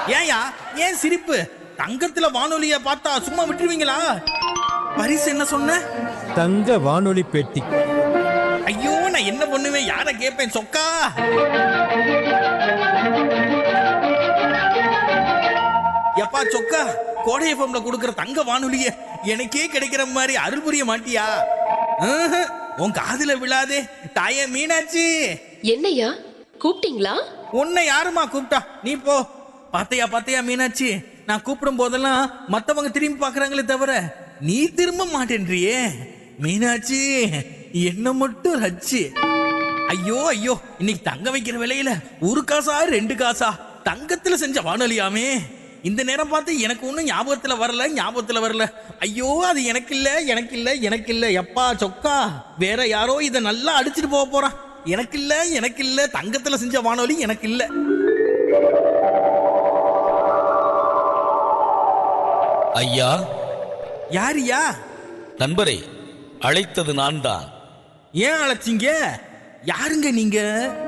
ஏயா ஏன் சிரிப்பு தங்கத்துல வானொலிய பார்த்தா சும்மா விட்டுருவீங்களா பரிசு என்ன சொன்ன தங்க வானொலி பெட்டி ஐயோ நான் என்ன பண்ணுவேன் யார கேட்பேன் சொக்கா எப்பா சொக்கா கோடை எஃப்எம்ல கொடுக்கிற தங்க வானொலிய எனக்கே கிடைக்கிற மாதிரி அருள் புரிய மாட்டியா ஆஹ், உன் காதுல விழாதே தாயே மீனாட்சி என்னய்யா கூப்பிட்டீங்களா உன்னை யாருமா கூப்பிட்டா நீ போ பாத்தையா பாத்தையா மீனாட்சி நான் கூப்பிடும் போதெல்லாம் மத்தவங்க திரும்பி பாக்குறாங்களே தவிர நீ திரும்ப மாட்டேன்றியே மீனாட்சி என்ன மட்டும் ரச்சு ஐயோ ஐயோ இன்னைக்கு தங்க வைக்கிற விலையில ஒரு காசா ரெண்டு காசா தங்கத்துல செஞ்ச வானொலியாமே இந்த நேரம் பார்த்து எனக்கு ஒன்றும் ஞாபகத்துல வரல ஞாபகத்துல வரல ஐயோ அது எனக்கு இல்ல எனக்கு இல்ல எனக்கு இல்ல எப்பா சொக்கா வேற யாரோ இதை நல்லா அடிச்சிட்டு போக போறான் எனக்கு இல்ல எனக்கு இல்ல தங்கத்துல செஞ்ச வானொலி எனக்கு இல்ல ஐயா யாரியா நண்பரே அழைத்தது நான் தான் ஏன் அழைச்சிங்க யாருங்க நீங்க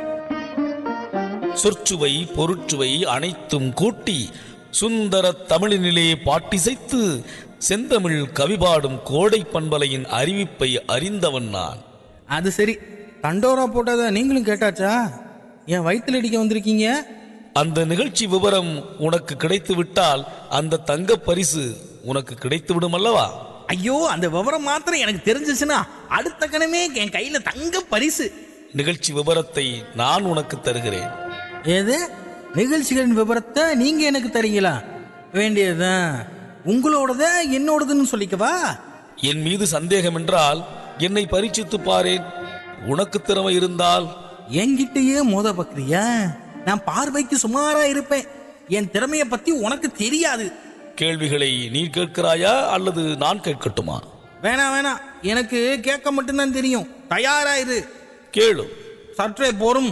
சொற்சுவை பொருட்சுவை அனைத்தும் கூட்டி சுந்தர தமிழினிலே பாட்டிசைத்து செந்தமிழ் கவிபாடும் கோடை பண்பலையின் அறிவிப்பை அறிந்தவன் நான் அது சரி தண்டோரா போட்டதை நீங்களும் கேட்டாச்சா என் வயித்துல அடிக்க வந்திருக்கீங்க அந்த நிகழ்ச்சி விவரம் உனக்கு கிடைத்து விட்டால் அந்த தங்க பரிசு உனக்கு கிடைத்து விடும் அல்லவா ஐயோ அந்த விவரம் மாத்திரம் எனக்கு தெரிஞ்சிச்சுன்னா அடுத்த கணமே என் கையில தங்க பரிசு நிகழ்ச்சி விவரத்தை நான் உனக்கு தருகிறேன் ஏது நிகழ்ச்சிகளின் விவரத்தை நீங்க எனக்கு தரீங்களா வேண்டியதுதான் உங்களோடத என்னோடதுன்னு சொல்லிக்கவா என் மீது சந்தேகம் என்றால் என்னை பரீட்சித்து பாரேன் உனக்கு திறமை இருந்தால் என்கிட்டயே மோத பக்ரியா நான் பார்வைக்கு சுமாரா இருப்பேன் என் திறமைய பத்தி உனக்கு தெரியாது கேள்விகளை நீ கேட்கிறாயா அல்லது நான் கேட்கட்டுமா வேணாம் வேணாம் எனக்கு கேட்க மட்டும்தான் தெரியும் தயாரா இரு கேளு சற்றே பொறும்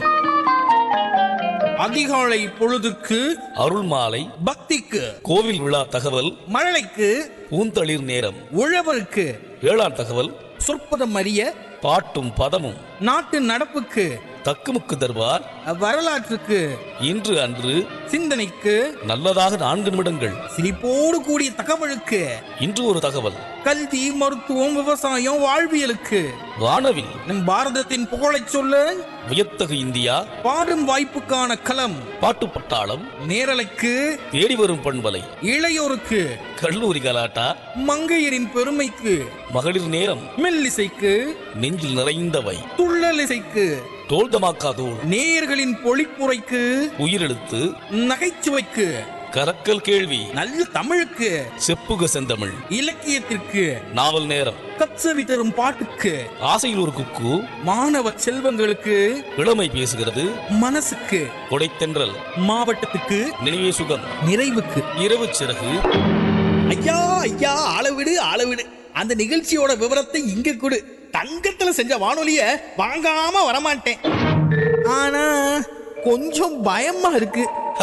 அதிகாலை பொழுதுக்கு அருள் மாலை பக்திக்கு கோவில் விழா தகவல் மழலைக்கு பூந்தளிர் நேரம் உழவருக்கு வேளாண் தகவல் சொற்பதம் அறிய பாட்டும் பதமும் நாட்டு நடப்புக்கு தக்குமுக்கு தருவார் வரலாற்றுக்கு இன்று அன்று சிந்தனைக்கு நல்லதாக நான்கு நிமிடங்கள் சிரிப்போடு கூடிய தகவலுக்கு இன்று ஒரு தகவல் கல்வி மருத்துவம் விவசாயம் வாழ்வியலுக்கு வானவில் நம் பாரதத்தின் புகழைச் சொல்ல வியத்தகு இந்தியா பாடும் வாய்ப்புக்கான களம் பாட்டு பட்டாளம் நேரலைக்கு தேடி வரும் பண்பலை இளையோருக்கு கல்லூரி கலாட்டா மங்கையரின் பெருமைக்கு மகளிர் நேரம் மெல்லிசைக்கு நெஞ்சில் நிறைந்தவை துள்ளலிசைக்கு தோல்தமாக்கா தூள் நேயர்களின் பொழிப்புரைக்கு உயிரெழுத்து நகைச்சுவைக்கு கரக்கல் கேள்வி நல்ல தமிழுக்கு செப்புக செந்தமிழ் இலக்கியத்திற்கு நாவல் நேரம் கச்சவி தரும் பாட்டுக்கு ஆசையில் ஒரு குக்கு மாணவ செல்வங்களுக்கு இளமை பேசுகிறது மனசுக்கு கொடைத்தென்றல் மாவட்டத்துக்கு நினைவே சுகம் நிறைவுக்கு இரவு சிறகு ஐயா ஐயா அளவிடு அளவிடு அந்த நிகழ்ச்சியோட விவரத்தை இங்க கொடு தங்கத்துல செஞ்ச வானொலிய வாங்காம வரமாட்டேன் ஆனா கொஞ்சம் பயமா இருக்கு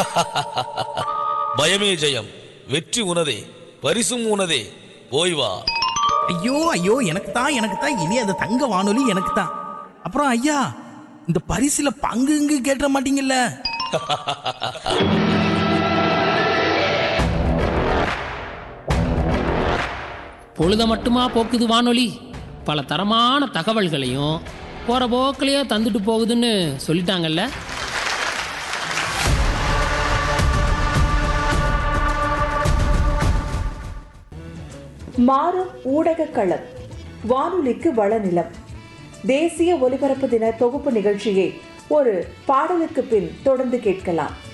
பயமே ஜெயம் வெற்றி உனதே பரிசும் உனதே போய் வா ஐயோ ஐயோ எனக்கு தான் எனக்கு தான் இனி அந்த தங்க வானொலி எனக்கு தான் அப்புறம் ஐயா இந்த பரிசுல பங்கு இங்கு கேட்ட மாட்டீங்கல்ல பொழுத மட்டுமா போக்குது வானொலி பல தரமான தகவல்களையும் போகிற போக்கிலேயே தந்துட்டு போகுதுன்னு சொல்லிட்டாங்கல்ல மாறும் ஊடக களம் வானொலிக்கு வளநிலம் தேசிய ஒலிபரப்பு தின தொகுப்பு நிகழ்ச்சியை ஒரு பாடலுக்கு பின் தொடர்ந்து கேட்கலாம்